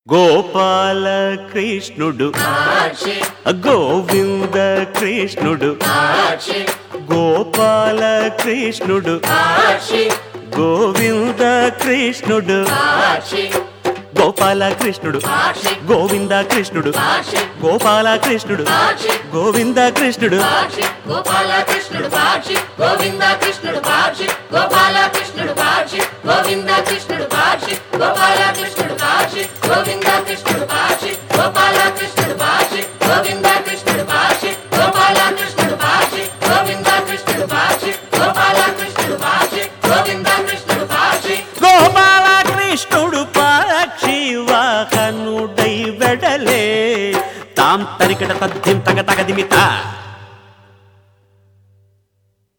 గోపాల కృష్ణుడు గోవింద కృష్ణుడు గోపాల కృష్ణుడు గోవింద కృష్ణుడు గోపాల కృష్ణుడు గోవింద కృష్ణుడు గోపాల కృష్ణుడు గోవింద కృష్ణుడు గోపాల కృష్ణుడు పాక్షి గోవింద కృష్ణుడు పాక్షి గోపాల కృష్ణుడు పాక్షి గోవింద కృష్ణుడు పాక్షి గోపాల కృష్ణుడు పాక్షి గోవింద కృష్ణుడు పాక్షి గోపాల కృష్ణుడు పాక్షి గోవింద కృష్ణుడు పాక్షి గోపాల కృష్ణుడు పాక్షి గోవింద కృష్ణుడు పాక్షి గోపాల కృష్ణుడు పాక్షి గోవింద కృష్ణుడు పాక్షి గోపాల కృష్ణుడు పక్షి వాహనుడై వెడలే తాం తరికట తద్ధిం తగ తగదిమిత